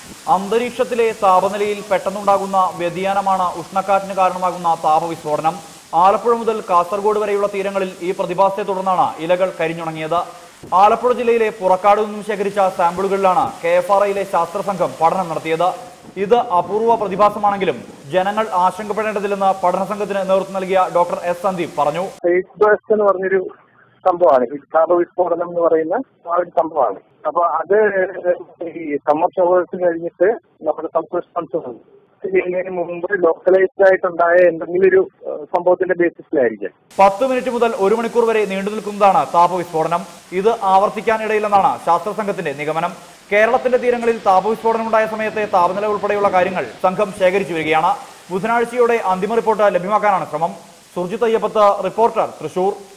അന്തരീക്ഷത്തിലെ താപനിലയിൽ പെട്ടെന്നുണ്ടാകുന്ന വ്യതിയാനമാണ് ഉഷ്ണക്കാറ്റിന് കാരണമാകുന്ന താപവിസ്ഫോടനം ആലപ്പുഴ മുതൽ കാസർഗോഡ് വരെയുള്ള തീരങ്ങളിൽ ഈ പ്രതിഭാസത്തെ തുടർന്നാണ് ഇലകൾ കരിഞ്ഞുണങ്ങിയത് ആലപ്പുഴ ജില്ലയിലെ പുറക്കാട് നിന്നും ശേഖരിച്ച സാമ്പിളുകളിലാണ് കെ എഫ് ആർ ഐയിലെ ശാസ്ത്ര സംഘം പഠനം നടത്തിയത് ഇത് അപൂർവ പ്രതിഭാസമാണെങ്കിലും ജനങ്ങൾ ആശങ്കപ്പെടേണ്ടതില്ലെന്ന് പഠന സംഘത്തിന് നേതൃത്വം നൽകിയ ഡോക്ടർ എസ് സന്ദീപ് പറഞ്ഞു ഫേസ് ബേസ്റ്റ് എന്ന് പറഞ്ഞൊരു സംഭവമാണ് ഈ താപവിസ്ഫോടനം എന്ന് പറയുന്ന ആ ഒരു സംഭവമാണ് അപ്പൊ അത് ഈ സമ്മർ ഷവേഴ്സ് കഴിഞ്ഞിട്ട് നമ്മുടെ സംസ്ഥാന ചെയ്യുന്നതിന് മുമ്പ് ലോക്കലൈസ്ഡ് ആയിട്ടുണ്ടായ എന്തെങ്കിലും ഒരു ഏഹ്, സംഭവത്തിന്റെ ബേസിസിലായിരിക്കും പത്ത് മിനിറ്റ് മുതൽ ഒരു മണിക്കൂർ വരെ നീണ്ടു നിൽക്കുന്നതാണ് താപവിസ്ഫോടനം ഇത് ആവർത്തിക്കാനിടയില്ലെന്നാണ് ശാസ്ത്ര സംഘത്തിന്റെ നിഗമനം കേരളത്തിന്റെ തീരങ്ങളിൽ താപവിസ്ഫോടനം ഉണ്ടായ സമയത്തെ താപനില ഉൾപ്പെടെയുള്ള കാര്യങ്ങൾ സംഘം ശേഖരിച്ചു വരികയാണ് ബുധനാഴ്ചയോടെ അന്തിമ റിപ്പോർട്ട് ലഭ്യമാക്കാനാണ് ശ്രമം സുർജിത് അയ്യപ്പത്ത് റിപ്പോർട്ടർ തൃശൂർ